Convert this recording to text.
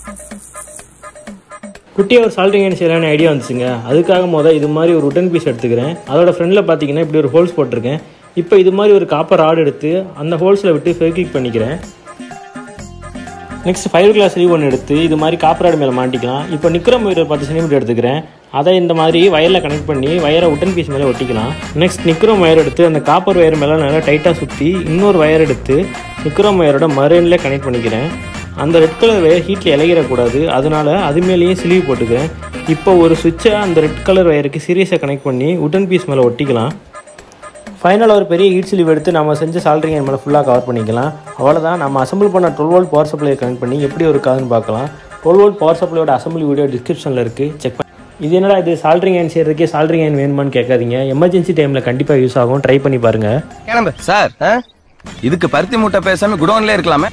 குட்டியாக ஒரு soldering and செய்யலான்னு ஐடியா வந்துச்சுங்க அதுக்காக மொதல் இது மாதிரி ஒரு உட்டன் பீஸ் எடுத்துக்கிறேன் அதோட ஃப்ரெண்டில் பார்த்தீங்கன்னா இப்படி ஒரு ஹோல்ஸ் போட்டிருக்கேன் இப்போ இது மாதிரி ஒரு காப்பர் ராட் எடுத்து அந்த ஹோல்ஸில் விட்டு ஃபெவிக்விக் பண்ணிக்கிறேன் நெக்ஸ்ட் ஃபைவ் கிளாஸ் லீவ் ஒன்று எடுத்து இது மாதிரி காப்பர் ராடு மேலே மாட்டிக்கலாம் இப்போ நிக்ரம் ஒயர் பத்து சென்டிமீட்டர் எடுத்துக்கிறேன் அதை இந்த மாதிரி வயரில் கனெக்ட் பண்ணி வயரை உட்டன் பீஸ் மேலே ஒட்டிக்கலாம் நெக்ஸ்ட் நிக்ரம் ஒயர் எடுத்து அந்த காப்பர் ஒயர் மேலே நல்லா டைட்டாக சுற்றி இன்னொரு வயர் எடுத்து நிக்ரம் ஒயரோட மரேனில் கனெக்ட் பண்ணிக்கிறேன் அந்த ரெட் கலர் வயர் ஹீட்டில் இலகிடக்கூடாது அதனால அது மேலேயே சிலிவ் போட்டுக்கிறேன் இப்போ ஒரு சுவிட்சை அந்த ரெட் கலர் வயருக்கு சீரியஸாக கனெக்ட் பண்ணி உட்டன் பீஸ் மேலே ஒட்டிக்கலாம் ஃபைனலாக ஒரு பெரிய ஹீட் ஸ்லீவ் எடுத்து நம்ம செஞ்ச சால்ட்ரிங் மேலே ஃபுல்லாக கவர் பண்ணிக்கலாம் அவ்வளோதான் நம்ம அசம்பிள் பண்ண டுவெல் வோல்ட் பவர் சப்ளையை கனெக்ட் பண்ணி எப்படி ஒரு காதுன்னு பார்க்கலாம் டுவெல் வோல்ட் பவர் சப்ளையோட அசம்பிளி வீடியோ டிஸ்கிரிப்ஷனில் இருக்குது செக் பண்ணி இது என்னடா இது சால்ட்ரிங் அயன் செய்யறதுக்கே சால்ட்ரிங் அயன் வேணுமான்னு கேட்காதீங்க எமர்ஜென்சி டைமில் கண்டிப்பாக யூஸ் ஆகும் ட்ரை பண்ணி பாருங்கள் கிளம்பு சார் இதுக்கு பருத்தி மூட்டை பேசாம குடோன்ல இருக்கலாமே